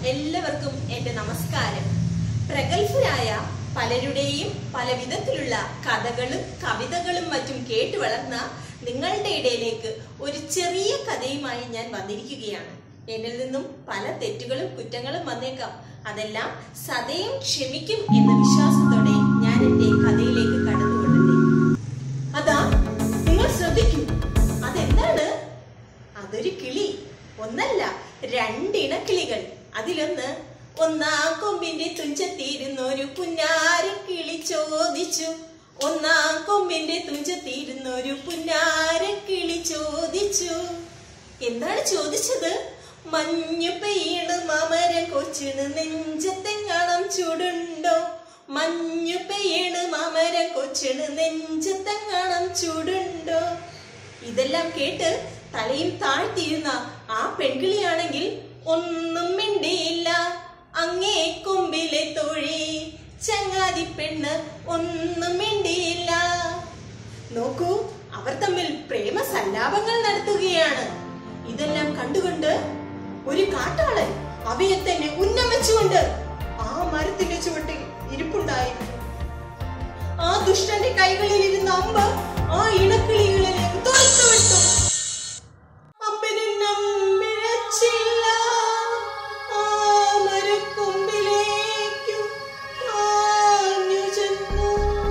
എല്ലാവർക്കും എന്റെ നമസ്കാരം പ്രഗത്ഭരായ പലരുടെയും പല വിധത്തിലുള്ള കഥകളും കവിതകളും മറ്റും കേട്ടു വളർന്ന നിങ്ങളുടെ ഇടയിലേക്ക് ഒരു ചെറിയ കഥയുമായി ഞാൻ വന്നിരിക്കുകയാണ് എന്നിൽ നിന്നും പല തെറ്റുകളും കുറ്റങ്ങളും വന്നേക്കാം അതെല്ലാം സദയം ക്ഷമിക്കും എന്ന വിശ്വാസത്തോടെ ഞാൻ എന്റെ കഥയിലേക്ക് കടന്നുകൊള്ളട്ടെ അതാ നിങ്ങൾ ശ്രദ്ധിക്കൂ അതെന്താണ് അതൊരു കിളി ഒന്നല്ല രണ്ടിണക്കിളികൾ അതിലൊന്ന് ഒന്നാം കൊമ്പിന്റെ തുഞ്ചത്തിരുന്നൊരു പുന്നാര കിളി ചോദിച്ചു ഒന്നാം കൊമ്പിന്റെ തുഞ്ചത്തിരുന്നൊരു പുന്നാര കിളി ചോദിച്ചു എന്താണ് ചോദിച്ചത് മഞ്ഞു പെയ്യണ് മമര കൊച്ചിന് നെഞ്ചത്തെങ്ങാണം ചൂടുണ്ടോ മഞ്ഞു പെയ്യണ് മമര കൊച്ചിന് നെഞ്ചത്തെങ്ങാണം ചൂടുണ്ടോ ഇതെല്ലാം കേട്ട് തലയും താഴ്ത്തിയിരുന്ന ആ പെൺകിളിയാണെങ്കിൽ ഒന്നും മിണ്ടിയില്ല അങ്ങേ കൊമ്പിലെ തൊഴി ചങ്ങാതി പെണ്ണ് ഒന്നും മിണ്ടിയില്ല നോക്കൂ അവർ തമ്മിൽ പ്രേമ സല്ലാപങ്ങൾ നടത്തുകയാണ് ഇതെല്ലാം കണ്ടുകൊണ്ട് ഒരു കാട്ടാളൻ അവയെ തന്നെ ഉന്നം വെച്ചുകൊണ്ട് ആ മരത്തിന്റെ ചുവട്ടിൽ ഇരിപ്പുണ്ടായിരുന്നു ആ ദുഷ്ടന്റെ കൈകളിൽ ഇരുന്ന അമ്പ് ആ ഇണക്കിളികളിലേക്ക് തുറച്ചു വിട്ടു അമ്പിന് നമ്പിഴച്ചില്ല ആ മരക്കൊമ്പിലേക്കു ആഞ്ഞു ചെന്നു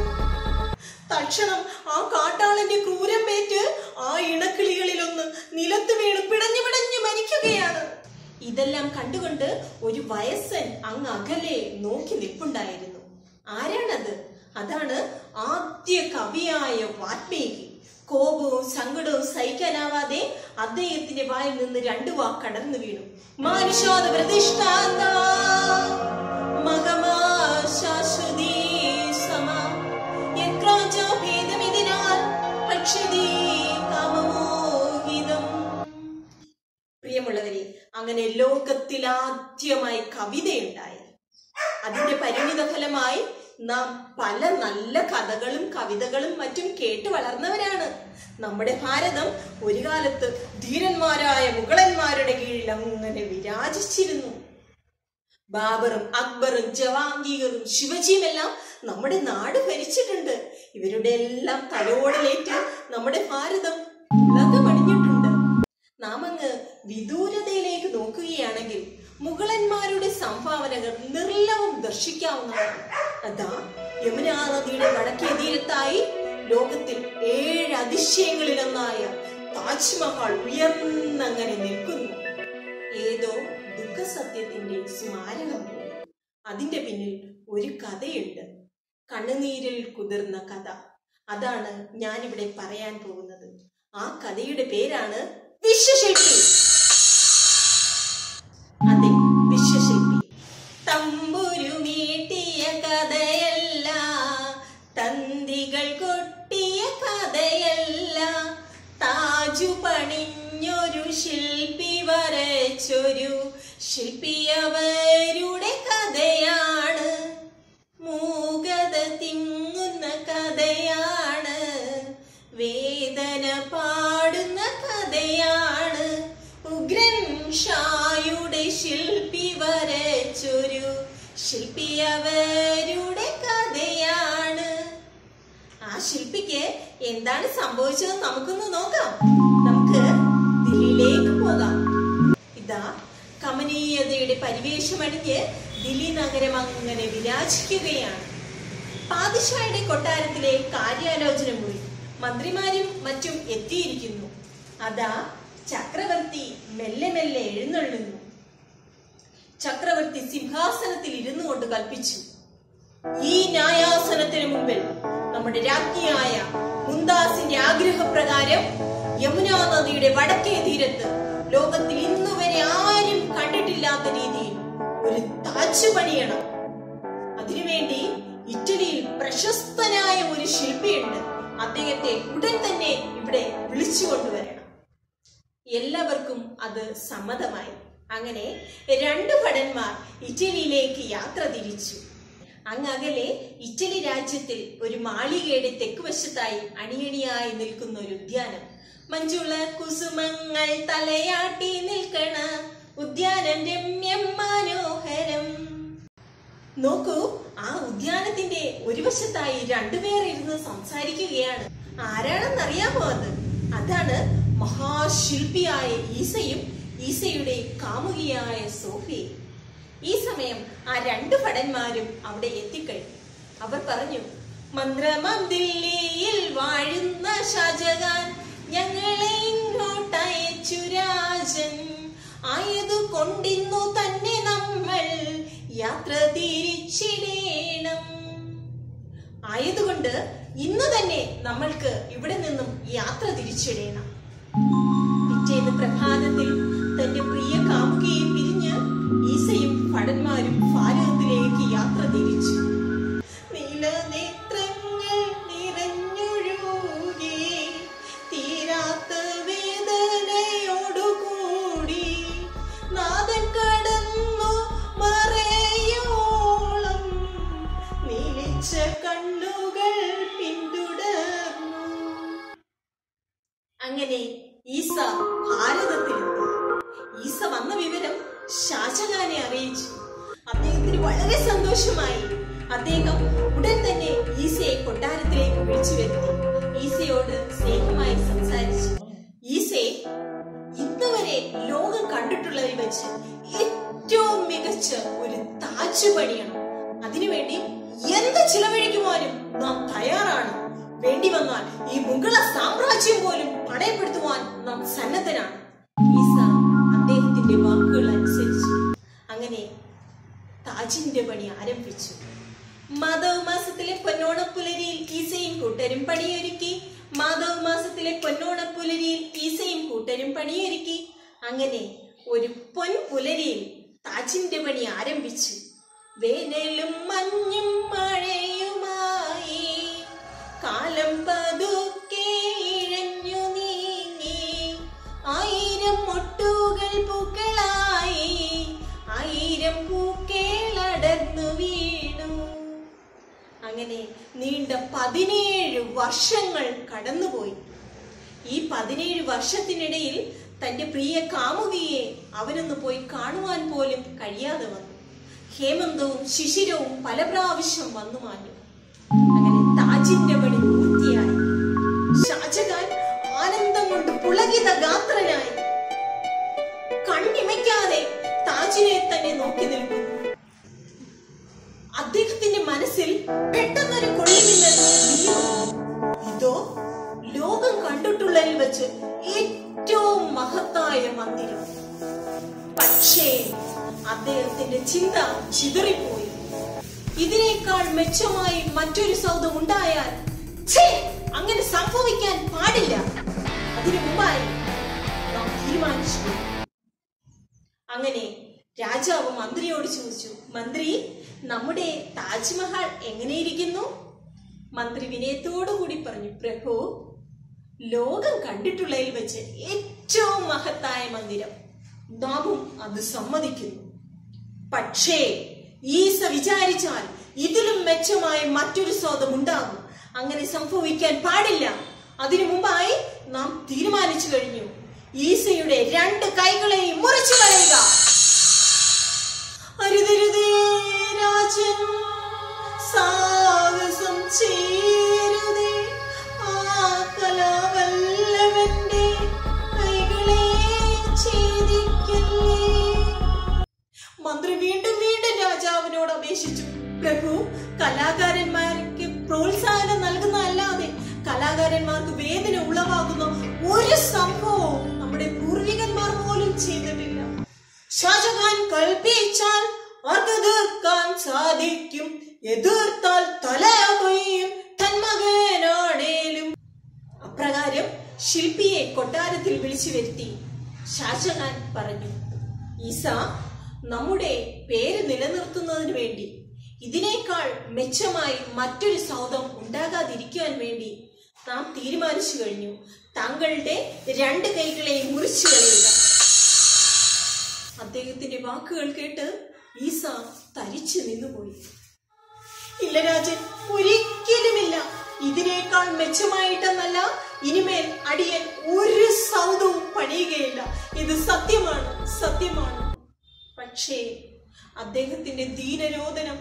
തക്ഷണം ആ കാട്ടാളന്റെ ക്രൂരമ്പേറ്റ് ആ ഇണക്കിളികളിലൊന്ന് നിലത്ത് വീണ് പിടഞ്ഞു പിടഞ്ഞു മരിക്കുകയാണ് ഇതെല്ലാം കണ്ടുകൊണ്ട് ഒരു വയസ്സൻ അങ്ങ് അകലെ നോക്കി നിൽപ്പുണ്ടായിരുന്നു ആരാണത് അതാണ് ആദ്യ കവിയായ വാൽമീകി കോപവും സങ്കടവും സഹിക്കാനാവാതെ അദ്ദേഹത്തിന്റെ വായിൽ നിന്ന് രണ്ടു വാക്ക് കടന്നു വീണു മാനുഷാദ പ്രതിഷ്ഠാന്ത മകമാ ശാശ്വതീ സമാ യത്രാജോ ഭേദമിതിനാൽ പക്ഷിതീ കാമമോഹിതം പ്രിയമുള്ളവരെ അങ്ങനെ ലോകത്തിൽ ആദ്യമായി കവിതയുണ്ടായി അതിന്റെ പരിണിത ഫലമായി നാം പല നല്ല കഥകളും കവിതകളും മറ്റും കേട്ട് വളർന്നവരാണ് നമ്മുടെ ഭാരതം ഒരു കാലത്ത് ധീരന്മാരായ മുഗളന്മാരുടെ കീഴിൽ അങ്ങനെ വിരാജിച്ചിരുന്നു ബാബറും അക്ബറും ജവാംഗീറും ശിവജിയും എല്ലാം നമ്മുടെ നാട് ഭരിച്ചിട്ടുണ്ട് ഇവരുടെ എല്ലാം തലോടലേറ്റ് നമ്മുടെ ഭാരതം ഉലകമണിഞ്ഞിട്ടുണ്ട് നാം അങ്ങ് വിദൂരതയിലേക്ക് നോക്കുകയാണെങ്കിൽ മുഗളന്മാരുടെ സംഭാവനകൾ നിർലവും ദർശിക്കാവുന്നതാണ് അതാ യമുനാ നദിയുടെ വടക്കേ തീരത്തായി ലോകത്തിൽ ഏഴ് അതിശയങ്ങളിലൊന്നായ താജ്മഹൽ ഉയർന്നങ്ങനെ നിൽക്കുന്നു ഏതോ ദുഃഖസത്യത്തിന്റെ സ്മാരകം പോലെ അതിന്റെ പിന്നിൽ ഒരു കഥയുണ്ട് കണ്ണുനീരിൽ കുതിർന്ന കഥ അതാണ് ഞാനിവിടെ പറയാൻ പോകുന്നത് ആ കഥയുടെ പേരാണ് വിശ്വശില്പി അതെ വിശ്വശില്പി തമ്പുരു മീട്ടിയ കഥയല്ല തന്തികൾ കൊട്ടിയ കഥയല്ല താജു പണിഞ്ഞൊരു ശില്പി വരച്ചൊരു ശില്പിയവരുടെ കഥയാണ് മൂകത തിങ്ങുന്ന കഥയാണ് വേദന പാടുന്ന കഥയാണ് ഉഗ്രൻ ഷായുടെ ശില്പി വരച്ചൊരു ശില്പിയവരുടെ കഥയാണ് ആ ശില്പിക്ക് എന്താണ് സംഭവിച്ചത് നമുക്കൊന്ന് നോക്കാം നമുക്ക് ദില്ലിയിലേക്ക് പോകാം ഇതാ കമനീയതയുടെ പരിവേഷമണിഞ്ഞ് ദില്ലി നഗരം അങ്ങനെ വിരാജിക്കുകയാണ് പാതിഷായുടെ കൊട്ടാരത്തിലെ കാര്യാലോചന മുറി മന്ത്രിമാരും മറ്റും എത്തിയിരിക്കുന്നു അതാ ചക്രവർത്തി മെല്ലെ മെല്ലെ എഴുന്നള്ളുന്നു ചക്രവർത്തി സിംഹാസനത്തിൽ ഇരുന്നു കൊണ്ട് കൽപ്പിച്ചു ഈ ന്യായാസനത്തിന് മുമ്പിൽ നമ്മുടെ രാജ്ഞിയായ മുന്താസിന്റെ ആഗ്രഹപ്രകാരം യമുനാ നദിയുടെ വടക്കേ തീരത്ത് ലോകത്തിൽ ഇന്നുവരെ ആരും കണ്ടിട്ടില്ലാത്ത രീതിയിൽ ഒരു താജ് പണിയണം അതിനുവേണ്ടി ഇറ്റലിയിൽ പ്രശസ്തനായ ഒരു ശില്പിയുണ്ട് അദ്ദേഹത്തെ ഉടൻ തന്നെ ഇവിടെ വിളിച്ചു കൊണ്ടുവരണം എല്ലാവർക്കും അത് സമ്മതമായി അങ്ങനെ രണ്ടു ഭടന്മാർ ഇറ്റലിയിലേക്ക് യാത്ര തിരിച്ചു അങ്ങകലെ ഇറ്റലി രാജ്യത്തിൽ ഒരു മാളികയുടെ തെക്കുവശത്തായി അണിയണിയായി നിൽക്കുന്ന ഒരു ഉദ്യാനം മഞ്ജുള കുസുമങ്ങൾ തലയാട്ടി നിൽക്കണ ഉദ്യാനം രമ്യം മനോഹരം നോക്കൂ ആ ഉദ്യാനത്തിന്റെ ഒരു വശത്തായി രണ്ടുപേർ ഇരുന്ന് സംസാരിക്കുകയാണ് ആരാണെന്നറിയാമോ അത് അതാണ് മഹാശില്പിയായ ഈസയും ഈസയുടെ കാമുകിയായ സോഫിയയും ഈ സമയം ആ രണ്ട് ഭടന്മാരും അവിടെ എത്തിക്കഴിഞ്ഞു അവർ പറഞ്ഞു മന്ത്രമം ദില്ലിയിൽ വാഴുന്ന ഷാജഹാൻ ഞങ്ങളെ ഇങ്ങോട്ടയച്ചു രാജൻ ആയതു കൊണ്ടിന്നു തന്നെ നമ്മൾ യാത്ര തിരിച്ചിടേണം ആയതുകൊണ്ട് ഇന്ന് തന്നെ നമ്മൾക്ക് ഇവിടെ നിന്നും യാത്ര തിരിച്ചിടേണം പിറ്റേന്ന് പ്രഭാതത്തിൽ തന്റെ പ്രിയ കാമുകിയെ പിരിഞ്ഞ് ഈസയും ഭടന്മാരും ഭാരതത്തിലേക്ക് യാത്ര തിരിച്ചു നീലനേത്രങ്ങൾ നിറഞ്ഞൊഴുകി തീരാത്ത വേദനയോടുകൂടി നാദൻ കടന്നു മറയോളം നീലിച്ച കണ്ണുകൾ പിന്തുടർന്നു അങ്ങനെ ഈസ ഭാരതത്തിലെത്തി ഈസ വന്ന വിവരം ഷാജഹാനെ അറിയിച്ചു അദ്ദേഹത്തിന് വളരെ സന്തോഷമായി അദ്ദേഹം ഉടൻ തന്നെ ഈസയെ കൊട്ടാരത്തിലേക്ക് വിളിച്ചു വരുത്തി ഈസയോട് സ്നേഹമായി സംസാരിച്ചു ഈസയെ ഇന്ന് വരെ ലോകം കണ്ടിട്ടുള്ളതിൽ വെച്ച് ഏറ്റവും മികച്ച ഒരു താജ് പണിയണം അതിനുവേണ്ടി എന്ത് ചിലവഴിക്കുവാനും നാം തയ്യാറാണ് വേണ്ടി വന്നാൽ ഈ മുഗള സാമ്രാജ്യം പോലും പടയപ്പെടുത്തുവാൻ നാം സന്നദ്ധനാണ് ഈസ അദ്ദേഹത്തിന്റെ വാക്കുകൾ അനുസരിച്ചു അങ്ങനെ താജിന്റെ പണി ആരംഭിച്ചു മാധവ മാസത്തിലെ പൊന്നോണപ്പുലരിയിൽ ഈസയും കൂട്ടരും പണിയൊരുക്കി മാധവ മാസത്തിലെ പൊന്നോണപ്പുലരിയിൽ ഈസയും കൂട്ടരും പണിയൊരുക്കി അങ്ങനെ ഒരു പൊൻപുലരിയിൽ താജിന്റെ പണി ആരംഭിച്ചു വേനലും മഞ്ഞും മഴയുമായി കാലം പതുക്കെ ഇഴഞ്ഞു നീങ്ങി ആയിരം മൊട്ടുകൾ പൂക്കളായി ആയിരം പൂക്കൾ അടർന്നു വീണു അങ്ങനെ നീണ്ട പതിനേഴ് വർഷങ്ങൾ കടന്നുപോയി ഈ പതിനേഴ് വർഷത്തിനിടയിൽ തന്റെ പ്രിയ കാമുകിയെ അവനൊന്ന് പോയി കാണുവാൻ പോലും കഴിയാതെ വന്നു ഹേമന്തവും ശിശിരവും പല പ്രാവശ്യം വന്നു മാഞ്ഞു അങ്ങനെ താജിന്റെ പണി പൂർത്തിയായി ഷാജഹാൻ ആനന്ദം കൊണ്ട് പുളകിത ഗാത്രനായി കണ്ണിമയ്ക്കാതെ താജിനെ തന്നെ നോക്കി നിൽക്കുന്നു അദ്ദേഹത്തിന്റെ മനസ്സിൽ പെട്ടെന്നൊരു കൊള്ളിമിന്നൽ വീണു. ഇതോ ലോകം കണ്ടിട്ടുള്ളതിൽ വെച്ച് ഏറ്റവും മഹത്തായ മന്ദിരം പക്ഷേ അദ്ദേഹത്തിന്റെ ചിന്ത ചിതറിപ്പോയി ഇതിനേക്കാൾ മെച്ചമായി മറ്റൊരു സൗദം ഉണ്ടായാൽ ഛേ, അങ്ങനെ സംഭവിക്കാൻ പാടില്ല അതിനു മുമ്പായി നാം തീരുമാനിച്ചു അങ്ങനെ രാജാവ് മന്ത്രിയോട് ചോദിച്ചു മന്ത്രി നമ്മുടെ താജ്മഹൽ എങ്ങനെയിരിക്കുന്നു മന്ത്രി വിനയത്തോടു കൂടി പറഞ്ഞു പ്രഭു ലോകം കണ്ടിട്ടുള്ളതിൽ വെച്ച് ഏറ്റവും മഹത്തായ മന്ദിരം നാമും അത് സമ്മതിക്കുന്നു പക്ഷേ ഈസ വിചാരിച്ചാൽ ഇതിലും മെച്ചമായ മറ്റൊരു സ്വാദം ഉണ്ടാകും അങ്ങനെ സംഭവിക്കാൻ പാടില്ല അതിനു മുമ്പായി നാം തീരുമാനിച്ചു കഴിഞ്ഞു ഈസയുടെ രണ്ട് കൈകളെയും മുറിച്ചു കളയുക അരുതരുതേ രാജൻ സാഹസം ചേരുതേ ആ കലാവല്ലവന്റെ കൈകളെ ഛേദിക്കല്ലേ മന്ത്രി വീണ്ടും വീണ്ടും രാജാവിനോട് അപേക്ഷിച്ചു പ്രഭു കലാകാരന്മാർക്ക് പ്രോത്സാഹനം നൽകുന്നതല്ലാതെ കലാകാരന്മാർക്ക് വേദന ഉളവാകുന്ന ഒരു സംഭവവും നമ്മുടെ പൂർവികന്മാർ പോലും ചെയ്തിട്ടില്ല ഷാജഹാൻ കൽപ്പിച്ചാൽ അത് തീർക്കാൻ സാധിക്കും എതിർത്താൽ തല കൊയ്യും തന്മകനാണേലും അപ്രകാരം ശില്പിയെ കൊട്ടാരത്തിൽ വിളിച്ചു വരുത്തി ഷാജഹാൻ പറഞ്ഞു ഈസ നമ്മുടെ പേര് നിലനിർത്തുന്നതിന് വേണ്ടി ഇതിനേക്കാൾ മെച്ചമായി മറ്റൊരു സൗധം ഉണ്ടാകാതിരിക്കുവാൻ വേണ്ടി നാം തീരുമാനിച്ചു കഴിഞ്ഞു താങ്കളുടെ രണ്ട് കൈകളെയും മുറിച്ചു കളയുക അദ്ദേഹത്തിന്റെ വാക്കുകൾ കേട്ട് ഈസ തരിച്ചു നിന്നുപോയി ഇല്ല രാജൻ ഒരിക്കലുമില്ല ഇതിനേക്കാൾ മെച്ചമായിട്ടെന്നല്ല ഇനിമേൽ അടിയൻ ഒരു സൗദവും പണിയുകയില്ല ഇത് സത്യമാണ് സത്യമാണ് പക്ഷേ അദ്ദേഹത്തിന്റെ ദീനരോധനം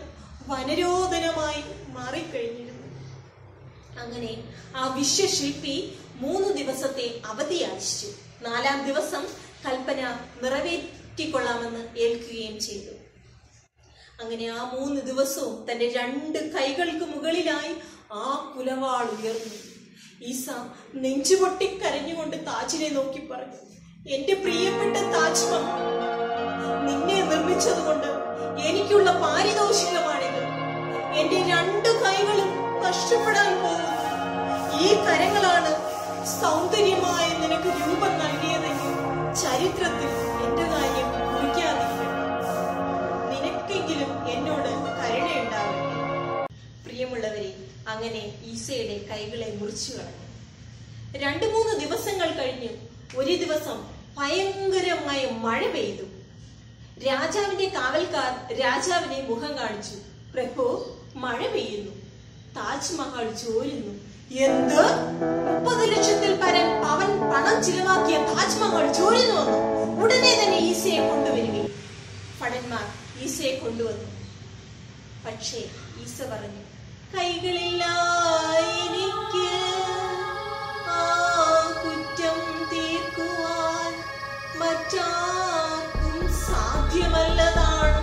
വനരോധനമായി മാറിക്കഴിഞ്ഞിരുന്നു അങ്ങനെ ആ വിശ്വശില്പി മൂന്ന് ദിവസത്തെ അവധി യാചിച്ചു നാലാം ദിവസം കൽപ്പന നിറവേറ്റിക്കൊള്ളാമെന്ന് ഏൽക്കുകയും ചെയ്തു അങ്ങനെ ആ മൂന്ന് ദിവസവും തന്റെ രണ്ട് കൈകൾക്ക് മുകളിലായി ആ കുലവാൾ ഉയർന്നു ഈസ നെഞ്ചുപൊട്ടി കരഞ്ഞുകൊണ്ട് താജിനെ നോക്കി പറഞ്ഞു എന്റെ പ്രിയപ്പെട്ട താജ്മഹൽ നിന്നെ നിർമ്മിച്ചതുകൊണ്ട് എനിക്കുള്ള പാരിതോഷികമാണിത് എന്റെ രണ്ടു കൈകളും നഷ്ടപ്പെടാൻ പോകുന്നു ഈ കരങ്ങളാണ് സൗന്ദര്യമായ നിനക്ക് രൂപം നൽകിയതെങ്കിൽ ചരിത്രത്തിൽ എന്റെ കാര്യം കുറിക്കാതിരിക്കണം നിനക്കെങ്കിലും എന്നോട് കരുണയുണ്ടാവട്ടെ പ്രിയമുള്ളവരെ അങ്ങനെ ഈസയുടെ കൈകളെ മുറിച്ചു കളഞ്ഞു രണ്ടു മൂന്ന് ദിവസങ്ങൾ കഴിഞ്ഞ് ഒരു ദിവസം ഭയങ്കരമായ മഴ പെയ്തു രാജാവിന്റെ കാവൽക്കാർ രാജാവിനെ മുഖം കാണിച്ചു പ്രഭു മഴ പെയ്യുന്നു താജ്മഹൽ ചോരുന്നു എന്ത് മുപ്പത് ലക്ഷത്തിൽ പരം പവൻ പണം ചിലവാക്കിയ താജ്മഹൽ ചോരുന്നു വന്നു ഉടനെ തന്നെ ഈസയെ കൊണ്ടുവരികയും ഭടന്മാർ ഈസയെ കൊണ്ടുവന്നു പക്ഷേ ഈസ പറഞ്ഞു കൈകളില്ല എനിക്ക് ആ കുറ്റം തീർക്കുവാൻ മറ്റാർക്കും സാധ്യമല്ലതാണ്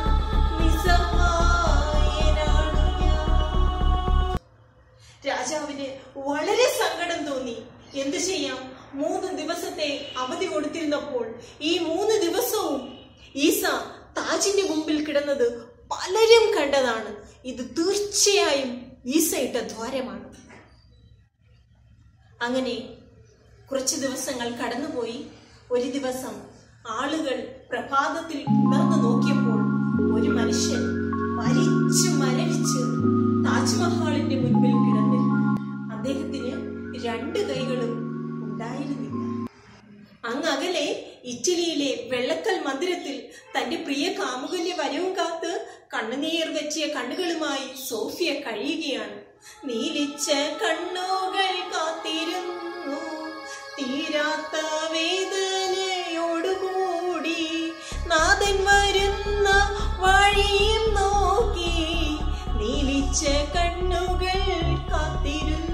നിസ്സഹായനാണ് ഞാൻ രാജാവിന് വളരെ സങ്കടം തോന്നി എന്തു ചെയ്യാം മൂന്ന് ദിവസത്തെ അവധി കൊടുത്തിരുന്നപ്പോൾ ഈ മൂന്ന് ദിവസവും ഈസ താജിന്റെ മുമ്പിൽ കിടന്നത് പലരും കണ്ടതാണ് ഇത് തീർച്ചയായും ഈസ ഇട്ട ദ്വാരമാണ് അങ്ങനെ കുറച്ച് ദിവസങ്ങൾ കടന്നുപോയി ഒരു ദിവസം ആളുകൾ പ്രഭാതത്തിൽ ഉണർന്നു നോക്കിയപ്പോൾ ഒരു മനുഷ്യൻ മരിച്ചു മരവിച്ച് താജ്മഹാളിന്റെ മുൻപിൽ കിടന്നിരുന്നു അദ്ദേഹത്തിന് രണ്ട് കൈകളും ഉണ്ടായിരുന്നില്ല അങ്ങ് അകലെ ഇറ്റലിയിലെ വെള്ളക്കൽ മന്ദിരത്തിൽ തന്റെ പ്രിയ കാമുകന്റെ വരവും കാത്ത് കണ്ണുനീർ വെച്ചിയ കണ്ണുകളുമായി സോഫിയ കഴിയുകയാണ് നീലിച്ച കണ്ണുകൾ കാത്തിരുന്നു തീരാത്ത വേദനയോടുകൂടി നാഥൻ വരുന്ന വഴിയും നോക്കി നീലിച്ച കണ്ണുകൾ കാത്തിരുന്നു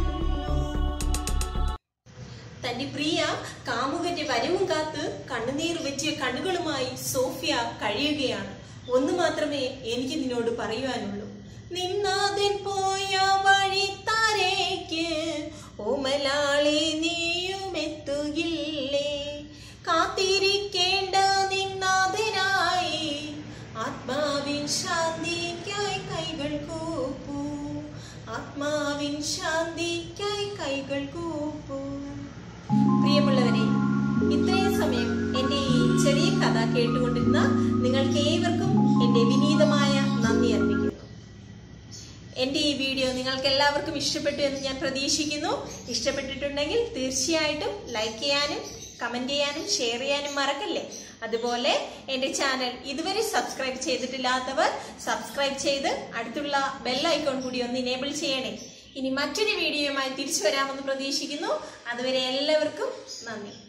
തന്റെ പ്രിയ കാമുകന്റെ വരവും കാത്ത് കണ്ണുനീർ വെച്ചിയ കണ്ണുകളുമായി സോഫിയ കഴിയുകയാണ് ഒന്ന് മാത്രമേ എനിക്ക് നിന്നോട് പറയുവാനുള്ളൂ നിന്നാതൻ പോയ വഴി താരേക്ക് ഓമലാളി നീയും എത്തുകില്ലേ കാത്തിരിക്കേണ്ട നിന്നാഥനായി ആത്മാവിൻ ശാന്തിക്കായി കൈകൾ കൂപ്പൂ ആത്മാവിൻ ശാന്തിക്കായി കൈകൾ കൂപ്പൂ പ്രിയമുള്ളവരെ ഇത്രയും സമയം എൻ്റെ ഈ ചെറിയ കഥ കേട്ടുകൊണ്ടിരുന്ന നിങ്ങൾക്ക് ഏവർക്കും എൻ്റെ വിനീതമായ നന്ദി അർപ്പിക്കുന്നു എൻ്റെ ഈ വീഡിയോ നിങ്ങൾക്ക് എല്ലാവർക്കും ഇഷ്ടപ്പെട്ടു എന്ന് ഞാൻ പ്രതീക്ഷിക്കുന്നു ഇഷ്ടപ്പെട്ടിട്ടുണ്ടെങ്കിൽ തീർച്ചയായിട്ടും ലൈക്ക് ചെയ്യാനും കമന്റ് ചെയ്യാനും ഷെയർ ചെയ്യാനും മറക്കല്ലേ അതുപോലെ എൻ്റെ ചാനൽ ഇതുവരെ സബ്സ്ക്രൈബ് ചെയ്തിട്ടില്ലാത്തവർ സബ്സ്ക്രൈബ് ചെയ്ത് അടുത്തുള്ള ബെൽ ഐക്കോൺ കൂടി ഒന്ന് ഇനേബിൾ ചെയ്യണേ ഇനി മറ്റൊരു വീഡിയോയുമായി തിരിച്ചു വരാമെന്ന് പ്രതീക്ഷിക്കുന്നു അതുവരെ എല്ലാവർക്കും നന്ദി